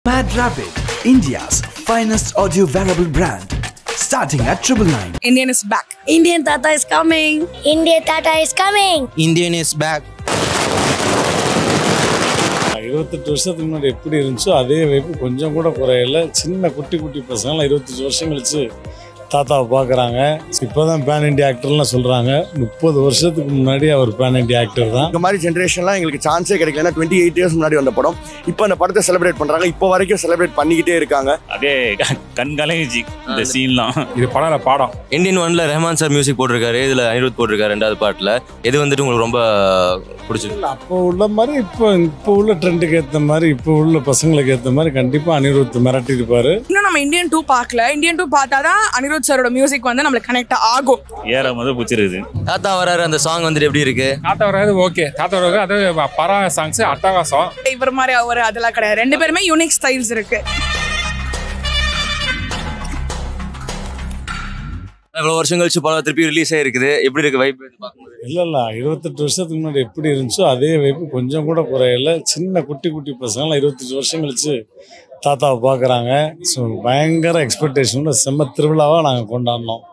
Mad Rabbit, India's finest audio wearable brand, starting at triple nine. Indian is back. Indian Tata is coming. Indian Tata is coming. Indian is back. இருபத்தெட்டு வருஷத்துக்கு முன்னாடி எப்படி இருந்துச்சோ அதே வைப்பு கொஞ்சம் கூட குறையல சின்ன குட்டி குட்டி பசங்களாம் இருபத்தஞ்சு வருஷம் கழிச்சு தாத்தாவை பார்க்குறாங்க இப்போ தான் பேன் இண்டியா ஆக்டர்லாம் சொல்கிறாங்க முப்பது வருஷத்துக்கு முன்னாடி அவர் பேன் இண்டியா ஆக்டர் தான் இந்த மாதிரி ஜென்ரேஷன்லாம் எங்களுக்கு சான்ஸே கிடைக்கல டுவெண்ட்டி எயிட் இயர்ஸ் முன்னாடி வந்த படம் இப்போ அந்த படத்தை செலிப்ரேட் பண்ணுறாங்க இப்போ வரைக்கும் செலிப்ரேட் பண்ணிக்கிட்டே இருக்காங்க அப்படியே கண்கலங்கிச்சு இந்த சீன்லாம் இது படம் பாடம் இந்தியன் ஒன்ல ரஹ்மான் சார் மியூசிக் போட்டிருக்காரு இதுல அனிருத் போட்டிருக்காரு ரெண்டாவது பாட்டுல எது வந்துட்டு உங்களுக்கு ரொம்ப பிடிச்சிருக்கு அப்போ உள்ள மாதிரி இப்போ இப்போ உள்ள ட்ரெண்டுக்கு ஏற்ற மாதிரி இப்போ உள்ள பசங்களுக்கு ஏற்ற மாதிரி கண்டிப்பாக அனிருத் மிரட்டி இருப்பாரு இன்னும் நம்ம இந்தியன் டூ பார்க்கல இந்தியன் டூ பார்த்தாதான் அனிருத் சாரோட மியூசிக் வந்து நம்மளுக்கு கனெக்ட் ஆகும் ஏறும் போது பிடிச்சிருக்குது தாத்தா வராரு அந்த சாங் வந்துட்டு எப்படி இருக்கு தாத்தா வராது ஓகே தாத்தா வராது அது பரா சாங்ஸ் அட்டகாசம் இவர் மாதிரி அவர் அதெல்லாம் கிடையாது ரெண்டு பேருமே யூனிக் ஸ்டைல்ஸ் இருக்கு இவ்வளவு வருஷம் கழிச்சு படம் திருப்பி ரிலீஸ் ஆயிருக்குது எப்படி இருக்கு வைப் பார்க்கும்போது இல்லை இல்லை இருபத்தெட்டு வருஷத்துக்கு முன்னாடி எப்படி இருந்துச்சோ அதே வைப்பு கொஞ்சம் கூட குறையல சின்ன குட்டி குட்டி பசங்களாம் இருபத்தஞ்சு வருஷம் கழிச்சு தாத்தாவை பார்க்குறாங்க ஸோ பயங்கர எக்ஸ்பெக்டேஷனோட செம்ம திருவிழாவாக நாங்கள் கொண்டாடினோம்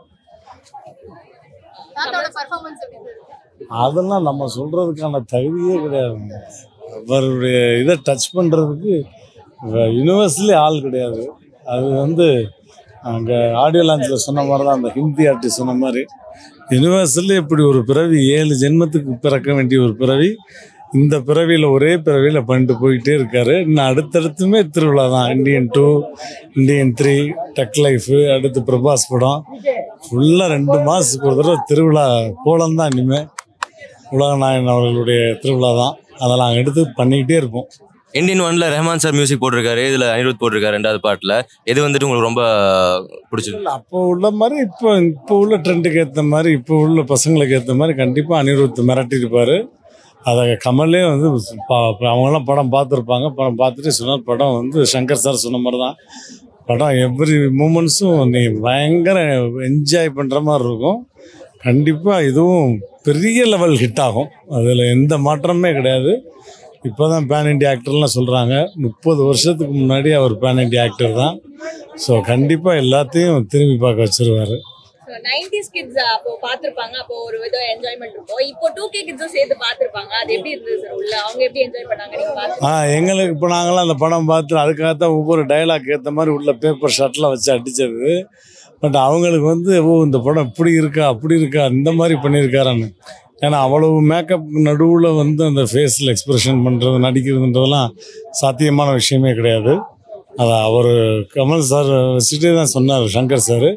அதெல்லாம் நம்ம சொல்கிறதுக்கான தகுதியே கிடையாதுங்க அவருடைய இதை டச் பண்ணுறதுக்கு யூனிவர்ஸ்லி ஆள் கிடையாது அது வந்து அங்கே ஆடியோ லான்ச்சில் சொன்ன மாதிரி தான் அந்த ஹிந்தி ஆர்டிஸ்ட் சொன்ன மாதிரி யூனிவர்சல்லி இப்படி ஒரு பிறவி ஏழு ஜென்மத்துக்கு பிறக்க வேண்டிய ஒரு பிறவி இந்த பிறவியில் ஒரே பிறவியில் பண்ணிட்டு போயிட்டே இருக்காரு இன்னும் அடுத்தடுத்துமே திருவிழா தான் Indian two Indian three thug life அடுத்து பிரபாஸ் படம் ஃபுல்லாக ரெண்டு மாதத்துக்கு ஒரு தடவை திருவிழா கோலம் தான் இனிமேல் உலகநாயகன் அவர்களுடைய திருவிழா தான் அதை நாங்கள் எடுத்து பண்ணிக்கிட்டே இருப்போம் இந்தியன் ஒன்ல ரஹ்மான் சார் மியூசிக் போட்டிருக்காரு இதுல அனிருத் போட்டிருக்காரு ரெண்டாவது பாட்டுல எது வந்துட்டு உங்களுக்கு ரொம்ப பிடிச்சிருக்கு இல்ல, அப்போ உள்ள மாதிரி இப்போ இப்போ உள்ள ட்ரெண்டுக்கு ஏற்ற மாதிரி இப்போ உள்ள பசங்களுக்கு ஏற்ற மாதிரி கண்டிப்பாக அனிருத் மிரட்டியிருப்பார் அதை கமலே வந்து பா- அவங்கெல்லாம் படம் பார்த்துருப்பாங்க படம் பார்த்துட்டு சொன்னார் படம் வந்து சங்கர் சார் சொன்ன மாதிரி தான் படம் எவ்ரி மூமெண்ட்ஸும் நீ பயங்கர என்ஜாய் பண்ணுற மாதிரி இருக்கும் கண்டிப்பாக இதுவும் பெரிய லெவல் ஹிட் ஆகும் அதில் எந்த மாற்றமே கிடையாது இப்போ தான் பேன் இண்டியா ஆக்டர்லாம் சொல்கிறாங்க முப்பது வருஷத்துக்கு முன்னாடி அவர் பேன் இண்டியா ஆக்டர் தான் ஸோ கண்டிப்பாக எல்லாத்தையும் திரும்பி பார்க்க வச்சிருவாரு நைன்டிஸ் கிட்ஸ் அப்போ பார்த்திருப்பாங்க அப்போ ஒரு வித என்ஜாய்மெண்ட் இருக்கும் இப்போ டூ கே கிட்ஸும் சேர்த்து பார்த்திருப்பாங்க அது எப்படி இருந்தது சார் உள்ள அவங்க எப்படி என்ஜாய் பண்ணாங்க நீங்க பார்த்து ஆ எங்களுக்கு இப்போ நாங்களாம் அந்த படம் பார்த்து அதுக்காக தான் ஒவ்வொரு டைலாக் ஏற்ற மாதிரி உள்ள பேப்பர் ஷாட்லாம் வச்சு அடித்தது பட் அவங்களுக்கு வந்து ஓ இந்த படம் இப்படி இருக்கா அப்படி இருக்கா இந்த மாதிரி பண்ணியிருக்காரான்னு ஏன்னா அவ்வளவு மேக்கப் நடுவில் வந்து அந்த ஃபேஸில் எக்ஸ்பிரஷன் பண்ணுறது நடிக்கிறதுன்றதெல்லாம் சாத்தியமான விஷயமே கிடையாது அதை அவர் கமல் சார் வச்சுட்டே தான் சொன்னார் சங்கர் சார்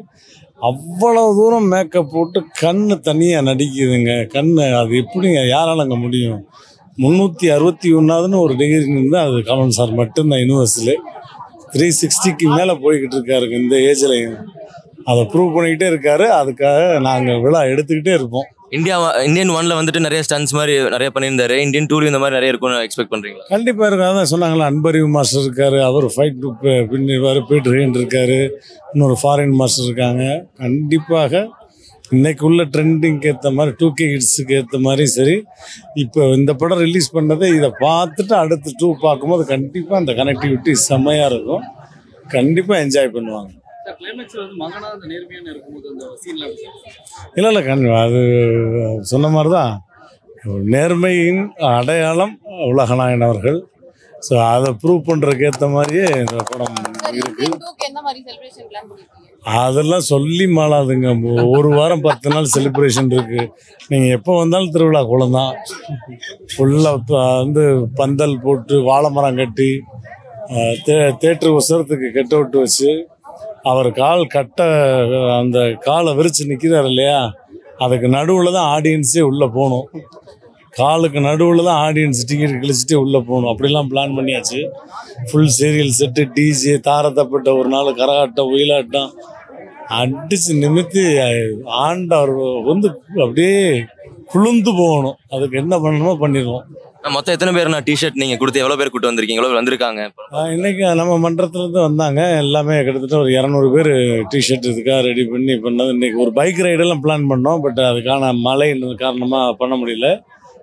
அவ்வளோ தூரம் மேக்கப் போட்டு கண்ணு தனியாக நடிக்குதுங்க கண்ணு அது எப்படிங்க யாரால அங்கே முடியும் முந்நூற்றி அறுபத்தி ஒன்றாவதுன்னு ஒரு டிகிரி இருந்து அது கமல் சார் மட்டும்தான் யூனிவர்ஸில் த்ரீ சிக்ஸ்டிக்கு மேலே போய்கிட்டு இருக்காருங்க இந்த ஏஜ்லையும் அதை ப்ரூவ் பண்ணிக்கிட்டே இருக்காரு அதுக்காக நாங்கள் விழா எடுத்துக்கிட்டே இருப்போம் இந்தியா இந்தியன் ஒன்ல வந்துட்டு நிறைய ஸ்டன்ஸ் மாதிரி நிறைய பண்ணியிருந்தாரு இந்தியன் டூலையும் இந்த மாதிரி நிறைய இருக்கும்னு எக்ஸ்பெக்ட் பண்றீங்களா கண்டிப்பாக இருக்கும் அதான் சொன்னாங்களா அன்பறிவு மாஸ்டர் இருக்காரு அவர் ஃபைட் பின்னிடுவார் பீட்டர் ஹேன் இருக்காரு இன்னொரு ஃபாரின் மாஸ்டர் இருக்காங்க கண்டிப்பாக இன்னைக்கு உள்ள ட்ரெண்டிங்க்கு ஏற்ற மாதிரி டூ கே கிட்ஸுக்கு ஏற்ற மாதிரி சரி இப்போ இந்த படம் ரிலீஸ் பண்ணதை இதை பார்த்துட்டு அடுத்து டூ பார்க்கும்போது கண்டிப்பாக அந்த கனெக்டிவிட்டி செம்மையாக இருக்கும் கண்டிப்பாக என்ஜாய் பண்ணுவாங்க இல்லை இல்லை கண் அது சொன்ன மாதிரி தான் நேர்மையின் அடையாளம் உலகநாயகன் அவர்கள் ஸோ அதை ப்ரூவ் பண்ணுறதுக்கு ஏற்ற மாதிரியே இந்த படம் இருக்கு எந்த மாதிரி செலிப்ரேஷன் பிளான் பண்ணிருக்கீங்க அதெல்லாம் சொல்லி மாளாதுங்க ஒரு வாரம் பத்து நாள் செலிப்ரேஷன் இருக்கு நீங்கள் எப்போ வந்தாலும் திருவிழா குளம் தான் ஃபுல்லாக வந்து பந்தல் போட்டு வாழை மரம் கட்டி அஹ், தே தேட்டர் உசரத்துக்கு கெட் அவுட் வச்சு அவர் கால் கட்ட அந்த காலை விரிச்சு நிற்கிறார் இல்லையா அதுக்கு நடுவில் தான் ஆடியன்ஸே உள்ளே போகணும் காலுக்கு நடுவில் தான் ஆடியன்ஸ் டிக்கெட் கிழிச்சிட்டு உள்ளே போகணும் அப்படிலாம் பிளான் பண்ணியாச்சு ஃபுல் சீரியல் செட்டு டிஜே தாரத்தப்பட்ட ஒரு நாள் கரகாட்டம் ஒயிலாட்டம் அடிச்சு நிமித்தி ஆண்டவர் வந்து அப்படியே குளுந்து போகணும் அதுக்கு என்ன பண்ணணுமோ பண்ணிடுவோம் மொத்தம் எத்தனை பேர் நான் டிஷர்ட் நீங்க கொடுத்து எவ்வளவு பேர் கூட்டு வந்திருக்கீங்க எவ்வளவு பேர் வந்திருக்காங்க ஆஹ் இன்னைக்கு நம்ம மன்றத்துல இருந்து வந்தாங்க எல்லாமே கிட்டத்தட்ட ஒரு இரநூறு பேர் டிஷர்ட் இதுக்காக ரெடி பண்ணி பண்ணது இன்னைக்கு ஒரு பைக் ரைடெல்லாம் பிளான் பண்ணோம் பட் அதுக்கான மழை காரணமாக பண்ண முடியல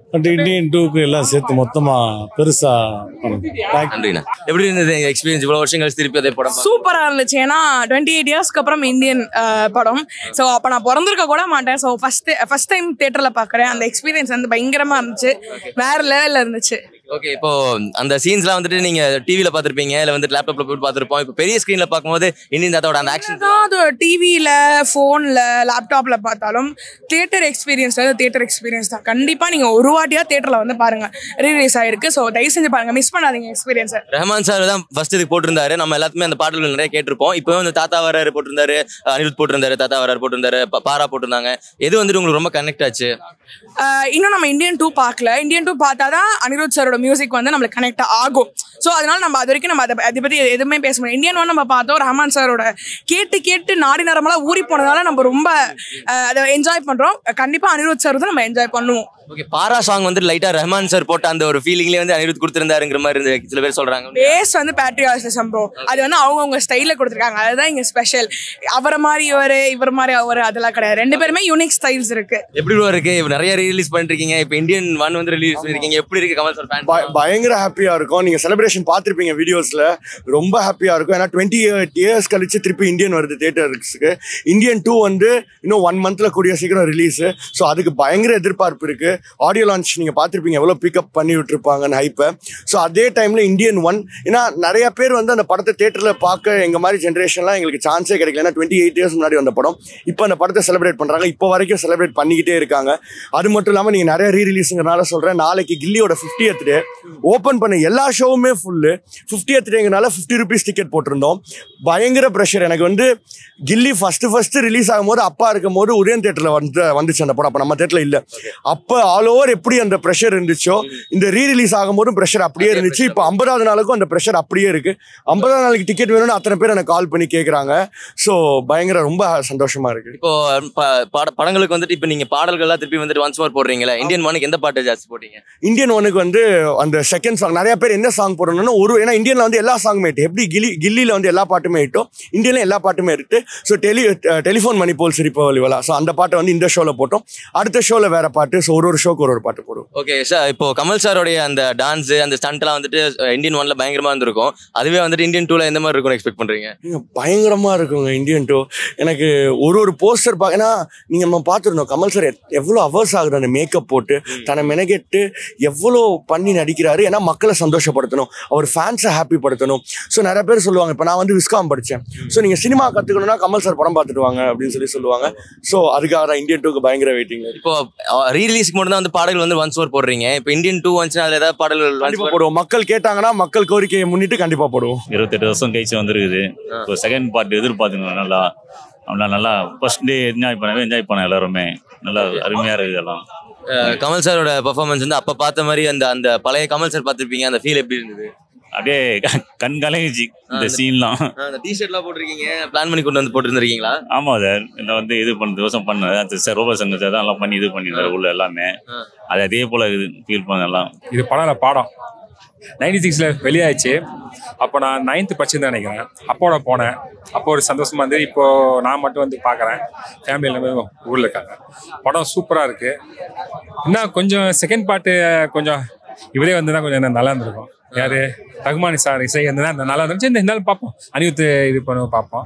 பட் இந்தியன் டூக்கு எல்லாம் சேர்த்து மொத்தமாக பெருசாக நன்றிண்ணா எப்படி இருந்தது எக்ஸ்பீரியன்ஸ் இவ்வளவு வருஷம் கழிச்சு திருப்பி அதே படம் சூப்பரா இருந்துச்சு ஏன்னா டுவெண்ட்டி எயிட் இயர்ஸ்க்கு அப்புறம் இந்தியன் அஹ், படம் ஸோ அப்போ நான் பிறந்திருக்க கூட மாட்டேன் ஸோ ஃபர்ஸ்ட் ஃபர்ஸ்ட் டைம் தேட்டரில் பார்க்குறேன் அந்த எக்ஸ்பீரியன்ஸ் வந்து பயங்கரமா இருந்துச்சு வேற லெவலில் இருந்துச்சு ஓகே இப்போ அந்த சீன்ஸ்லாம் வந்துட்டு நீங்க டிவில பாத்திருப்பீங்க இல்ல வந்து லேப்டாப்ல போட்டு பார்த்திருப்போம் இப்போ பெரிய ஸ்கிரீன்ல பார்க்கும்போது இந்தியன் தாத்தாவோட அந்த ஆக்ஷன் தான் அது டிவியில் ஃபோனில் லேப்டாப்பில் பார்த்தாலும் தியேட்டர் எக்ஸ்பீரியன்ஸ் வந்து தியேட்டர் எக்ஸ்பீரியன்ஸ் தான் கண்டிப்பாக நீங்கள் ஒரு வாட்டியாக தேட்டரில் வந்து பாருங்கள் ரீலீஸ் ஆயிருக்கு ஸோ தயவு செஞ்சு பாருங்கள் மிஸ் பண்ணாதீங்க எக்ஸ்பீரியன்ஸை ரஹ்மான் சார் தான் ஃபர்ஸ்ட் இதுக்கு போட்டிருந்தாரு நம்ம எல்லாத்துமே அந்த பாடல்கள் நிறைய கேட்டிருப்போம் இப்போ வந்து தாத்தா வராரு போட்டிருந்தாரு அனிருத் போட்டிருந்தாரு தாத்தா வராரு போட்டிருந்தாரு ப- பாரா போட்டிருந்தாங்க எது வந்துட்டு உங்களுக்கு ரொம்ப கனெக்ட் ஆச்சு ஆஹ் இன்னும் நம்ம இந்தியன் டூ பார்க்கல இந்தியன் டூ பார்த்தா தான் அனிருத் சாரோட மியூசிக் வந்து நம்மளுக்கு கனெக்ட் ஆகும் ஸோ அதனால நம்ம அது வரைக்கும் நம்ம அதை அதை பற்றி எதுவுமே பேச முடியும் இந்தியன் ஒன் நம்ம பார்த்தோம் ரஹ்மான் சாரோட கேட்டு கேட்டு நாடி நரமெல்லாம் ஊறி போனதால நம்ம ரொம்ப ஆஹ் அதை என்ஜாய் பண்ணுறோம் கண்டிப்பாக அனிருத் சார் தான் நம்ம என்ஜாய் பண்ணுவோம் ஓகே பாரா சாங் வந்து லைட்டா ரஹ்மான் சார் போட்ட அந்த ஒரு ஃபீலிங்லேயே வந்து அனிருத் கொடுத்திருந்தாருங்கிற மாதிரி இருந்து சில பேர் சொல்றாங்க பேஸ் வந்து பேட்ரியாசிசம் ப்ரோ அது வந்து அவங்கவுங்க ஸ்டைலில் கொடுத்துருக்காங்க அதுதான் இங்கே ஸ்பெஷல் அவரை மாதிரி இவர் இவர் மாதிரி அவர் அதெல்லாம் கிடையாது ரெண்டு பேருமே யூனிக் ஸ்டைல்ஸ் இருக்கு எப்படி bro இருக்கு இப்ப நிறைய ரிலீஸ் பண்ணிருக்கீங்க இப்போ இந்தியன் ஒன் வந்து ரிலீஸ் பண்ணிருக்கீங்க எப்படி இருக்கு கமல் சார் ஃபேன் பய- பயங்கர ஹாப்பியா இருக்கும் நீங்க செலிப்ரேஷன் பார்த்திருப்பீங்க வீடியோஸ்ல ரொம்ப ஹாப்பியா இருக்கும் ஏன்னா டுவெண்ட்டி இயர்ஸ் கழிச்சு திருப்பி இந்தியன் வருது தியேட்டர்ஸ்க்கு இந்தியன் டூ வந்து இன்னும் ஒன் மந்த்ல கூடிய சீக்கிரம் ரிலீஸ் ஸோ அதுக்கு பயங்கர எதிர்பார்ப்பு இருக்கு ஆடியோ லான்ச் நீங்க பார்த்திருப்பீங்க எவ்வளோ பிக்கப் பண்ணி விட்டுருப்பாங்கன்னு ஹைப்பை ஸோ அதே டைம்ல இந்தியன் ஒன் ஏன்னா நிறைய பேர் வந்து அந்த படத்தை தியேட்டர்ல பார்க்க எங்க மாதிரி ஜென்ரேஷன்லாம் எங்களுக்கு சான்ஸே கிடைக்கல ஏன்னா டுவெண்ட்டி எயிட் இயர்ஸ் முன்னாடி வந்த படம் இப்போ அந்த படத்தை செலிப்ரேட் பண்றாங்க இப்போ வரைக்கும் செலிப்ரேட் பண்ணிக்கிட்டே இருக்காங்க அது மட்டும் இல்லாமல் நீங்கள் நிறைய ரீ ரிலீஸுங்கிறனால சொல்கிறேன் நாளைக்கு கில்லியோட ஃபிஃப்டியத் டே ஓப்பன் பண்ண எல்லா ஷோவுமே ஃபுல்லு ஃபிஃப்டியத் டேங்கிறனால ஃபிஃப்டி ருபீஸ் டிக்கெட் போட்டிருந்தோம் பயங்கர ப்ரெஷர் எனக்கு வந்து கில்லி ஃபஸ்ட்டு ஃபஸ்ட்டு ரிலீஸ் ஆகும்போது அப்பா இருக்கும் போது உதயன் தேட்டரில் வந்து வந்துச்சு அந்த படம் அப்போ நம்ம தேட்டரில் இல்லை அப்போ ஆல் ஓவர் எப்படி அந்த ப்ரெஷர் இருந்துச்சோ இந்த ரீ ரிலீஸ் ஆகும்போதும் ப்ரெஷர் அப்படியே இருந்துச்சு இப்போ ஐம்பதாவது நாளுக்கும் அந்த ப்ரெஷர் அப்படியே இருக்கு ஐம்பதாவது நாளைக்கு டிக்கெட் வேணும்னு அத்தனை பேர் எனக்கு கால் பண்ணி கேட்குறாங்க ஸோ பயங்கர ரொம்ப சந்தோஷமா இருக்கு இப்போ ப- பட- படங்களுக்கு வந்துட்டு இப்போ நீங்க பாடல்கள்லாம் திருப்பி வந்துட்டு ஒன்ஸ் மோர் போடுறீங்களா இந்தியன் ஒனுக்கு எந்த பாட்டு ஜாஸ்தி போட்டீங்க இந்தியன் ஒனுக்கு வந்து அந்த செகண்ட் சாங் நிறைய பேர் என்ன சாங் போடணும்னா ஒரு ஏன்னா இந்தியன்ல வந்து எல்லா சாங்குமே ஹிட் எப்படி கில்லி கில்லியில் வந்து எல்லா பாட்டுமே ஹிட்டோ இந்தியன்ல எல்லா பாட்டுமே இருக்கு ஸோ டெலி டெலிஃபோன் மணி போல் சிரிப்போ வலிவலா ஸோ அந்த பாட்டை வந்து இந்த ஷோவில் போட்டோம் அடுத்த ஷோவில் வேற பாட்டு ஸோ ஒரு ஒரு ஷோக்கு ஒரு ஒரு பாட்டு போடுவோம் ஓகே சார் இப்போ கமல் சாரோடைய அந்த டான்ஸ் அந்த ஸ்டண்ட்லாம் வந்துட்டு இந்தியன் ஒன்ல பயங்கரமா இருந்திருக்கும் அதுவே வந்துட்டு இந்தியன் டூல எந்த மாதிரி இருக்கும்னு எக்ஸ்பெக்ட் பண்றீங்க ஏங்க, பயங்கரமா இருக்குங்க இந்தியன் டூ எனக்கு ஒரு ஒரு போஸ்டர் பா ஏன்னா நீங்க நம்ம பார்த்துருந்தோம் கமல் சார் எவ்வளோ அவர்ஸ் ஆகுது அந்த மேக்கப் போட்டு தன்னை மெனக்கெட்டு எவ்வளோ பண்ணி நடிக்கிறாரு ஏன்னா மக்களை சந்தோஷப்படுத்தணும் அவர் ஃபேன்ஸை ஹாப்பி படுத்தணும் ஸோ நிறைய பேர் சொல்லுவாங்க இப்போ நான் வந்து விஸ்காம் படித்தேன் ஸோ நீங்கள் சினிமா கற்றுக்கணும்னா கமல் சார் படம் பார்த்துட்டு வாங்க அப்படின்னு சொல்லி சொல்லுவாங்க ஸோ அதுக்காக தான் இந்தியன் டூக்கு பயங்கர வெயிட்டிங் இப்போ ரீ ரிலீஸ்க்கு மட்டும் தான் வந்து பாடல்கள் வந்து ஒன்ஸ் மோர் போடுறீங்க இப்போ இந்தியன் டூ வந்துச்சுன்னா அதுல ஏதாவது பாடல்கள் once கண்டிப்பாக more- போடுவோம் மக்கள் கேட்டாங்கன்னா மக்கள் கோரிக்கையை முன்னிட்டு கண்டிப்பாக போடுவோம் இருபத்தெட்டு வருஷம் கழிச்சு வந்திருக்குது இப்போ செகண்ட் பார்ட் எதிர்பார்த்துங்க நல்லா நல்லா நல்லா ஃபர்ஸ்ட் டே என்ஜாய் பண்ணவே என்ஜாய் பண்ண எல்லாருமே நல்லா அருமையா இருக்குது எல்லாம் அஹ் கமல் சாரோட பெர்ஃபார்மன்ஸ் வந்து அப்ப பார்த்த மாதிரி அந்த அந்த பழைய கமல் சார் பார்த்திருப்பீங்க அந்த ஃபீல் எப்படி இருந்தது அப்படியே க- கண் கலங்கிச்சு இந்த சீன்லாம் அஹ் அந்த டிஷர்ட்லாம் போட்டிருக்கீங்க பிளான் பண்ணி கொண்டு வந்து போட்டுருந்துருக்கீங்களா ஆமா சார் இந்த வந்து இது பண்ண வருஷம் பண்ணது அந்த சார் ரோபோ சங்கர் சார் தான் எல்லாம் பண்ணி இது பண்ணியிருந்தாரு உள்ள எல்லாமே ஆ. அது அதே போல இருக்குது ஃபீல் பண்ண எல்லாம் இது படம் இல்ல பாடம் நைன்டி சிக்ஸில் வெளியாச்சு அப்போ நான் நைன்த்து படிச்சிருந்தேன் நினைக்கிறேன் அப்போட போனேன் அப்போ ஒரு சந்தோஷமா இருந்து இப்போ நான் மட்டும் வந்து பார்க்குறேன் ஃபேமிலி எல்லாமே ஊரில் இருக்காங்க படம் சூப்பராக இருக்கு இன்னும் கொஞ்சம் செகண்ட் பார்ட்டு கொஞ்சம் இவரே வந்துதான் கொஞ்சம் இன்னும் நல்லா இருந்திருக்கும் யாரு ரகுமானி சார் இசை இருந்ததுன்னா நல்லா இருந்துச்சு இந்த இருந்தாலும் பார்ப்போம் அனிருத் இது பண்ணுவோம் பார்ப்போம்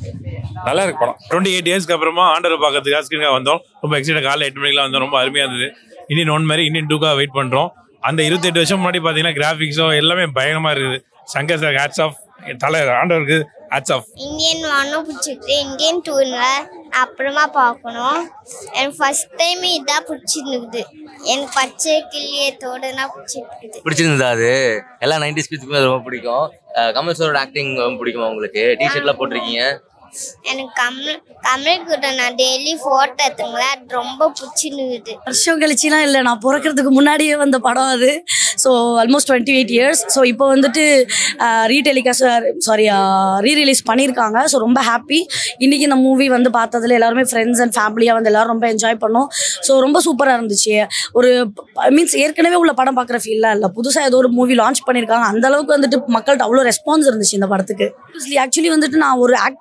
நல்லா இருக்கு படம் டுவெண்ட்டி எயிட் இயர்ஸ்க்கு அப்புறமா ஆண்டரை பார்க்கறதுக்காக ஸ்க்ரீனுக்காக வந்தோம் ரொம்ப எக்ஸைட் காலைல எட்டு மணிக்கெலாம் வந்தோம் ரொம்ப அருமையாக இருந்தது இந்தியன் ஒன் மாதிரி இந்தியன் டூக்காக வெயிட் பண்ணுறோம் அந்த இருபத்தெட்டு வருஷம் முன்னாடி பார்த்தீங்கன்னா கிராஃபிக்ஸோ எல்லாமே பயங்கரமாக இருக்குது சங்கர் சார் ஹேட்ஸ் ஆஃப் தலை ஆண்டவருக்கு ஹேட்ஸ் ஆஃப் இந்தியன் ஒன்னும் பிடிச்சிருக்கு இந்தியன் டூவில் அப்புறமா பார்க்கணும் எனக்கு ஃபர்ஸ்ட் டைம் இதான் பிடிச்சிருந்துக்குது எனக்கு பச்சை கிள்ளியத்தோடனா பிடிச்சிருக்குது பிடிச்சிருந்ததா அது எல்லா நைன்டி ஸ்பீச்சுக்குமே ரொம்ப பிடிக்கும் அஹ் கமல் சாரோட ஆக்டிங் ரொம்ப பிடிக்குமா உங்களுக்கு டிஷர்ட்லாம் போட்டிருக்கீங்க எனக்கு கமல் கமல் கூட நான் டெய்லி ஃபோட்டோ எடுத்துங்களேன் அது ரொம்ப பிடிச்சிருந்துக்குது வருஷம் கழிச்சுலாம் இல்லை நான் பிறக்கிறதுக்கு முன்னாடியே வந்த படம் அது so almost twenty eight years so இப்போ வந்துட்டு ரீடெலிகாஸ்ட் சாரி ரீ ரிலீஸ் பண்ணியிருக்காங்க ஸோ ரொம்ப ஹாப்பி இன்றைக்கி இந்த மூவி வந்து பார்த்ததுல எல்லாருமே ஃப்ரெண்ட்ஸ் அண்ட் ஃபேமிலியாக வந்து எல்லாரும் ரொம்ப என்ஜாய் பண்ணோம் ஸோ ரொம்ப சூப்பராக இருந்துச்சு ஒரு மீன்ஸ் ஏற்கனவே உள்ள படம் பார்க்குற ஃபீல்லாம் இல்லை புதுசாக ஏதோ ஒரு மூவி லான்ச் பண்ணியிருக்காங்க அந்த அளவுக்கு வந்துட்டு மக்கள்கிட்ட அவ்வளோ ரெஸ்பான்ஸ் இருந்துச்சு இந்த படத்துக்கு ஆக்சுவலி வந்துட்டு நான் ஒரு ஆக்டரோட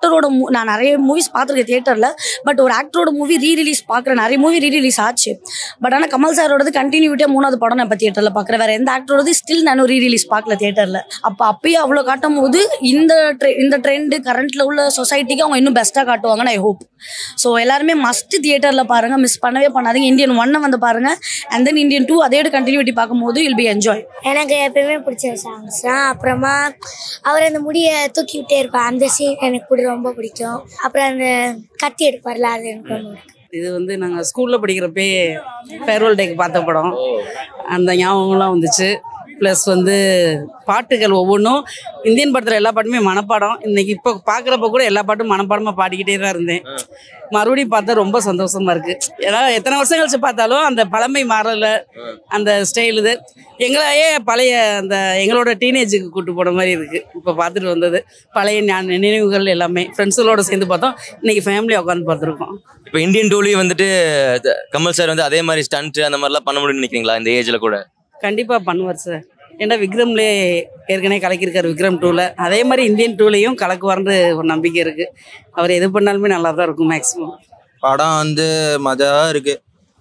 mo- நான் நிறைய மூவிஸ் பார்த்துருக்கேன் தியேட்டரில் பட் ஒரு ஆக்டரோட மூவி ரீ ரிலீஸ் பார்க்குறேன் நிறைய மூவி ரீ ரிலீஸ் ஆச்சு பட் ஆனால் கமல் சாரோடது கண்டினியூட்டியாக மூணாவது படம் நான் இப்போ தியேட்டரில் பார்க்குறேன் வேறு எந்த ஆக்டரோடது ஸ்டில் நானும் ரீ ரிலீஸ் பார்க்கல தியேட்டரில் அப்போ அப்பயே அவ்வளோ காட்டும் போது இந்த tre- இந்த ட்ரெண்டு கரண்ட்டில் உள்ள சொசைட்டிக்கு அவங்க இன்னும் பெஸ்ட்டாக காட்டுவாங்கன்னு ஐ ஹோப் ஸோ எல்லாருமே மஸ்ட் தியேட்டரில் பாருங்கள் மிஸ் பண்ணவே பண்ணாதீங்க இந்தியன் ஒன்னை வந்து பாருங்கள் அண்ட் தென் இந்தியன் டூ அதே கண்டினியூட்டி பார்க்கும்போது வில் பி என்ஜாய் எனக்கு எப்பயுமே பிடிச்ச சாங்ஸ் தான் அப்புறமா அவர் அந்த முடியை தூக்கி விட்டே இருப்பார் அந்த சீன் எனக்கு பிடி ரொம்ப பிடிக்கும் அப்புறம் அந்த கத்தி எடுப்பார்ல அது எனக்கு ரொம்ப பிடிக்கும் இது வந்து நாங்கள் ஸ்கூலில் படிக்கிறப்பே ஃபேர்வெல் டேக்கு பார்த்த படம் அந்த ஞாபகம்லாம் வந்துச்சு ப்ளஸ் வந்து பாட்டுகள் ஒவ்வொன்றும் இந்தியன் படத்தில் எல்லா பாட்டுமே மனப்பாடம் இன்னைக்கு இப்போ பார்க்குறப்ப கூட எல்லா பாட்டும் மனப்பாடமாக பாடிக்கிட்டே தான் இருந்தேன் மறுபடியும் பார்த்தா ரொம்ப சந்தோஷமா இருக்கு ஏன்னா எத்தனை வருஷம் கழிச்சு பார்த்தாலும் அந்த பழமை மாறல அந்த ஸ்டைல் இது எங்களையே பழைய அந்த எங்களோட டீனேஜுக்கு கூட்டு போன மாதிரி இருக்கு இப்போ பார்த்துட்டு வந்தது பழைய ஞா- நினைவுகள் எல்லாமே ஃப்ரெண்ட்ஸுகளோட சேர்ந்து பார்த்தோம் இன்னைக்கு ஃபேமிலியாக உட்காந்து பார்த்துருக்கோம் இப்போ இந்தியன் டூலையும் வந்துட்டு த- கமல் சார் வந்து அதே மாதிரி ஸ்டண்ட் அந்த மாதிரிலாம் பண்ண முடியும்னு நினைக்கிறீங்களா இந்த ஏஜ்ல கூட கண்டிப்பாக பண்ணுவார் சார் ஏன்னா விக்ரம்லே ஏற்கனவே கலக்கியிருக்காரு விக்ரம் டூவில் அதே மாதிரி இந்தியன் டூலையும் கலக்குவார்னு ஒரு நம்பிக்கை இருக்குது அவர் எது பண்ணாலுமே நல்லா தான் இருக்கும் மேக்ஸிமம் படம் வந்து மஜாவாக இருக்குது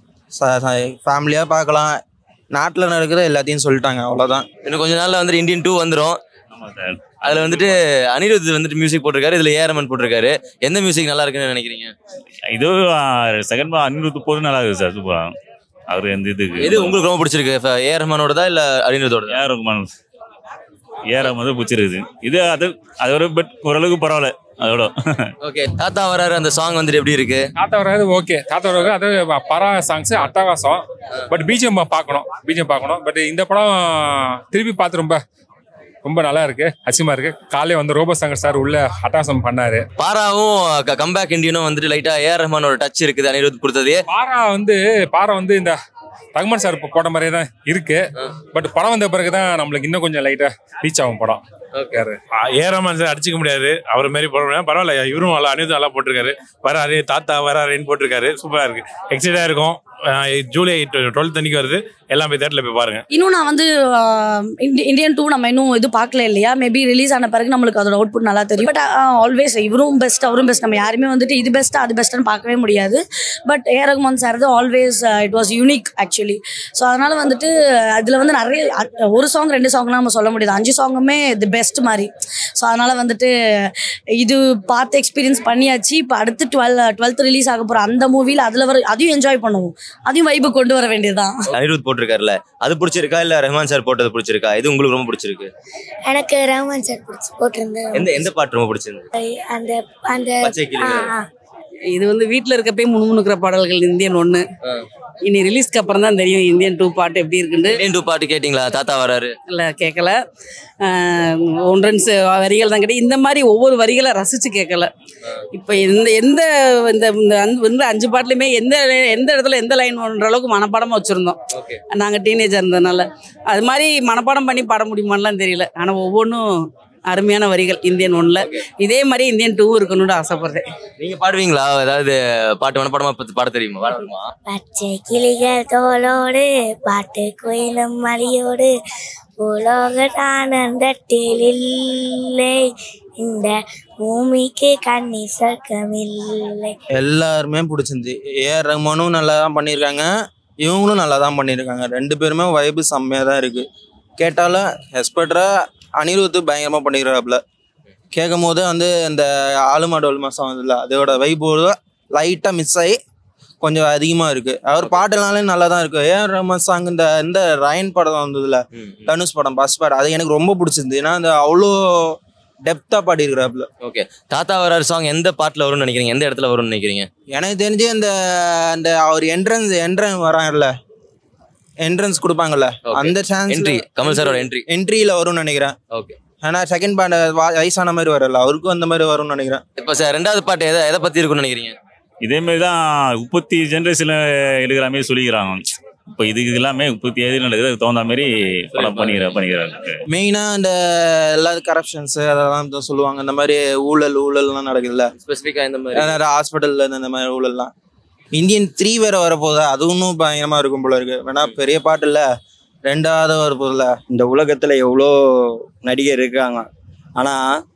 ஃபேமிலியாக பார்க்கலாம் நாட்டில் நடக்கிற எல்லாத்தையும் சொல்லிட்டாங்க அவ்வளோதான் இன்னும் கொஞ்ச நாள்ல வந்துட்டு இந்தியன் டூ வந்துரும் அதுல வந்துட்டு அனிருத் வந்துட்டு மியூசிக் போட்டிருக்காரு இதுல ஏஆர்எமன் போட்டிருக்காரு எந்த மியூசிக் நல்லா இருக்குன்னு நினைக்கிறீங்க இது செகண்ட் பா அனிருத் போது நல்லா இருக்குது சார் சூப்பரா அவர் எந்த இதுக்கு எது உங்களுக்கு ரொம்ப பிடிச்சிருக்கு ஏஆர் ரஹ்மானோடதா இல்ல அனிருத்தோட ஏஆர் ரஹ்மான் ஏஆர் ரஹ்மான் தான் பிடிச்சிருக்குது இது அது அதோட பட் ஓரளவுக்கு பரவாயில்ல அதோட ஓகே தாத்தா வராரு அந்த சாங் வந்துட்டு எப்படி இருக்கு தாத்தா வராது ஓகே தாத்தா வராது அது பரா சாங்ஸ் அட்டகாசம் பட் பிஜிஎம் பார்க்கணும் பிஜிஎம் பார்க்கணும் பட் இந்த படம் திருப்பி பார்த்து ரொம்ப ரொம்ப நல்லா இருக்கு அசிமா இருக்கு காலையே வந்து ரோபோ சங்கர் சார் உள்ள அட்டகாசம் பண்ணாரு பாராவும் கம்பேக் இந்தியனும் வந்துட்டு லைட்டா ஏஆர் ரஹ்மானோட டச் இருக்குது அனிருத் கொடுத்தது பாரா வந்து பாரா வந்து இந்த ரகுமான் சார் இப்போ போட்ட மாதிரியே தான் இருக்கு பட் படம் வந்த பிறகு தான் நம்மளுக்கு இன்னும் கொஞ்சம் லைட்டா ரீச் ஆகும் படம் யாரு ஏறாமன் சார் அடிச்சுக்க முடியாது அவர் மாதிரி போட முடியாது பரவாயில்ல இவரும் நல்லா அனிருத் நல்லா போட்டிருக்காரு வராரு தாத்தா வராருன்னு போட்டிருக்காரு சூப்பரா இருக்கு எக்ஸைட்டா இருக்கும் அஹ் ஜூலை டுவெல்த் அன்னைக்கு வருது எல்லாம் போய் தேட்டர்ல போய் பாருங்க இன்னும் நான் வந்து ஆஹ், இந்தி- இந்தியன் டூ நம்ம இன்னும் இது பார்க்கல இல்லையா மேபி ரிலீஸ் ஆன பிறகு நம்மளுக்கு அதோட அவுட்புட் நல்லா தெரியும் பட் ஆல்வேஸ் இவரும் பெஸ்ட் அவரும் பெஸ்ட் நம்ம யாருமே வந்துட்டு இது பெஸ்ட்டா அது பெஸ்ட்னு பார்க்கவே முடியாது but A Rahman sir always it was unique actually so அதனால வந்துட்டு அதில் வந்து நிறைய அ- ஒரு சாங் ரெண்டு சாங்லாம் நம்ம சொல்ல முடியாது அஞ்சு சாங்குமே தி பெஸ்ட் மாதிரி ஸோ அதனால வந்துட்டு இது பார்த்து எக்ஸ்பீரியன்ஸ் பண்ணியாச்சு இப்போ அடுத்து டுவெல் டுவெல்த் ரிலீஸ் ஆக போகிற அந்த மூவியில் அதில் வர அதையும் என்ஜாய் பண்ணுவோம் அதையும் வைப்பு கொண்டு வர வேண்டியதுதான் அனிருத் போட்டிருக்காருல்ல அது பிடிச்சிருக்கா இல்ல ரஹ்மான் சார் போட்டது பிடிச்சிருக்கா இது உங்களுக்கு ரொம்ப பிடிச்சிருக்கு எனக்கு ரஹ்மான் சார் பிடிச்சி போட்டிருந்தேன் எந்த எந்த பாட்டு ரொம்ப பிடிச்சிருந்தது அந்த அந்த பச்சை கிளிகள். ஆ, ஆ. இது வந்து வீட்டில் இருக்கப்பே முணுமுணுக்கிற பாடல்கள் இந்தியன் ஒன்று இனி ரிலீஸ்க்கு அப்புறம் தான் தெரியும் இந்தியன் டூ பாட்டு எப்படி இருக்குன்னு இந்தியன் டூ பாட்டு கேட்டிங்களா தாத்தா வராரு இல்லை கேட்கல ஒன்றன்ஸ் வரிகள் தான் கேட்டு இந்த மாதிரி ஒவ்வொரு வரிகளை ரசித்து கேட்கல இப்போ எந்த எந்த இந்த இந்த அஞ்சு- இந்த அஞ்சு பாட்டுலையுமே எந்த எந்த இடத்துல எந்த லைன் பண்ணுற அளவுக்கு மனப்பாடமாக வச்சுருந்தோம் நாங்கள் டீனேஜாக இருந்ததுனால அது மாதிரி மனப்பாடம் பண்ணி பாட முடியுமான்லாம் தெரியல ஆனால் ஒவ்வொன்றும் அருமையான வரிகள் இந்தியன் ஒன்றில் இதே மாதிரி இந்தியன் டூ இருக்கணும்னு ஆசைப்பட்றேன் நீங்க பாடுவீங்களா ஏதாவது பாட்டு மனப்பாடமா பத்தி பாட தெரியுமா பாட வருமா பச்சை கிளிகள் தோளோடு பாட்டு கோயிலும் மலையோடு உலோக ஆனந்தத்தில் இல்லை இந்த பூமிக்கு கண்ணி சொர்க்கமில்லை எல்லாருமே பிடிச்சிருந்து ஏஆர் ரஹ்மானும் நல்லா தான் பண்ணியிருக்காங்க இவங்களும் நல்லா தான் பண்ணியிருக்காங்க ரெண்டு பேருமே வைப்பு செம்மையாக தான் இருக்குது கேட்டாலும் எஸ்பெக்டராக அனிருத் பயங்கரமாக பண்ணிக்கிறாப்புல கேட்கும் போது வந்து இந்த ஆளுமாடோல் மாதம் வந்ததுல அதோட வைப்பு லைட்டாக மிஸ் ஆகி கொஞ்சம் அதிகமாக இருக்குது அவர் பாட்டுனாலே நல்லா தான் இருக்குது ஏஆர் ரஹ்மான் சாங் இந்த இந்த ரயன் படம் வந்ததுல தனுஷ் படம் பஸ் பாடம் அது எனக்கு ரொம்ப பிடிச்சிருந்து ஏன்னா அந்த அவ்வளோ டெப்த்தாக பாடியிருக்கிறாப்புல ஓகே தாத்தா வராரு சாங் எந்த பாட்டுல வரும்னு நினைக்கிறீங்க எந்த இடத்துல வரும்னு நினைக்கிறீங்க எனக்கு தெரிஞ்சு அந்த அந்த அவர் என்ட்ரன்ஸ் என்ட்ரன் வராங்கல்ல என்ட்ரன்ஸ் கொடுப்பாங்கல்ல அந்த சான்ஸ் Entry, கமல் சாரோட entry. என்ட்ரியில் வரும்னு நினைக்கிறேன் ஓகே ஏன்னா செகண்ட் பாண்ட் வயசான மாதிரி வரல அவருக்கும் அந்த மாதிரி வரும்னு நினைக்கிறேன் இப்போ சார் ரெண்டாவது பாட்டு எதை எதை பத்தி இருக்கும்னு நினைக்கிறீங்க இதே மாதிரி தான் உற்பத்தி ஜென்ரேஷனில் எடுக்கிற மாதிரி சொல்லிக்கிறாங்க இப்போ இதுக்கு எல்லாமே உற்பத்தி எது நடக்குது அதுக்கு தகுந்த மாதிரி படம் பண்ணிக்கிற பண்ணிக்கிறாங்க மெயினாக இந்த எல்லா கரப்ஷன்ஸ் அதெல்லாம் தான் சொல்லுவாங்க இந்த மாதிரி ஊழல் ஊழல்லாம் நடக்குதுல்ல ஸ்பெசிஃபிக்கா இந்த மாதிரி ஹாஸ்பிட்டலில் இந்த மாதிரி ஊழல்லாம் இந்தியன் த்ரீ வேற வரப்போதா அது இன்னும் பயங்கரமாக இருக்கும் போல இருக்கு வேணா பெரிய பாட்டு இல்லை ரெண்டாவது வரப்போதில்ல இந்த உலகத்தில் எவ்வளோ நடிகர் இருக்காங்க ஆனால்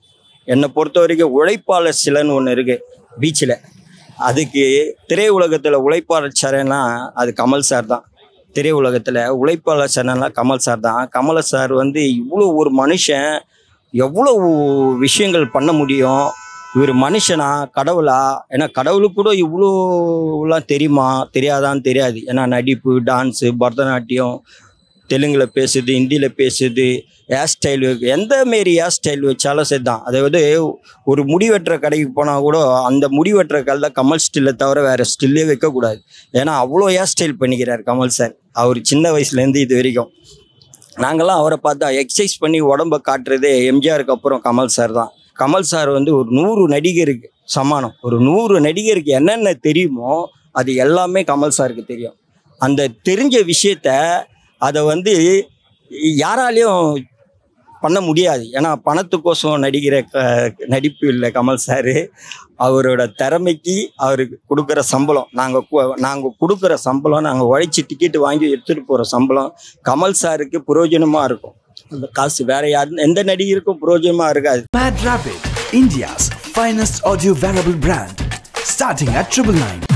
என்னை பொறுத்த வரைக்கும் உழைப்பாளர் சிலைன்னு ஒன்று இருக்குது பீச்சில் அதுக்கு திரையுலகத்தில் உழைப்பாளர் சிலைன்னா அது கமல் சார் தான் திரையுலகத்தில் உழைப்பாளர் சிலைன்னா கமல் சார் தான் கமல சார் வந்து இவ்வளோ ஒரு மனுஷன் எவ்வளோ விஷயங்கள் பண்ண முடியும் இவர் மனுஷனா கடவுளா ஏன்னா கடவுளுக்கு கூட இவ்வளோலாம் தெரியுமா தெரியாதான்னு தெரியாது ஏன்னா நடிப்பு டான்ஸு பரதநாட்டியம் தெலுங்கில் பேசுது ஹிந்தியில் பேசுது ஹேர் ஸ்டைல் எந்த மாரி ஹேர் ஸ்டைல் வச்சாலும் சரி தான் அதாவது ஒரு முடி வெட்டுற கடைக்கு போனால் கூட அந்த முடி வெட்டுற கல்ல கமல் ஸ்டில்லை தவிர வேறு ஸ்டில்லே வைக்கக்கூடாது ஏன்னா அவ்வளோ ஹேர் ஸ்டைல் பண்ணிக்கிறார் கமல் சார் அவர் சின்ன வயசுலேருந்து இது வரைக்கும் நாங்கள்லாம் அவரை பார்த்தா எக்ஸசைஸ் பண்ணி உடம்ப காட்டுறதே எம்ஜிஆருக்கு அப்புறம் கமல் சார் தான் கமல் சார் வந்து ஒரு நூறு நடிகருக்கு சமானம் ஒரு நூறு நடிகருக்கு என்னென்ன தெரியுமோ அது எல்லாமே கமல் சாருக்கு தெரியும் அந்த தெரிஞ்ச விஷயத்த அதை வந்து யாராலையும் பண்ண முடியாது ஏன்னா பணத்துக்கோசம் நடிக்கிற க நடிப்பு இல்லை கமல் சார் அவரோட திறமைக்கு அவருக்கு கொடுக்குற சம்பளம் நாங்கள் நாங்கள் கொடுக்குற சம்பளம் நாங்கள் உழைச்சி டிக்கெட் வாங்கி எடுத்துகிட்டு போகிற சம்பளம் கமல் சாருக்கு பிரயோஜனமாக இருக்கும் அந்த காசு வேற யாரும் எந்த நடிகருக்கும் பிரயோஜனமாக இருக்காது Mad Rapid, India's finest audio wearable brand. Starting at triple nine.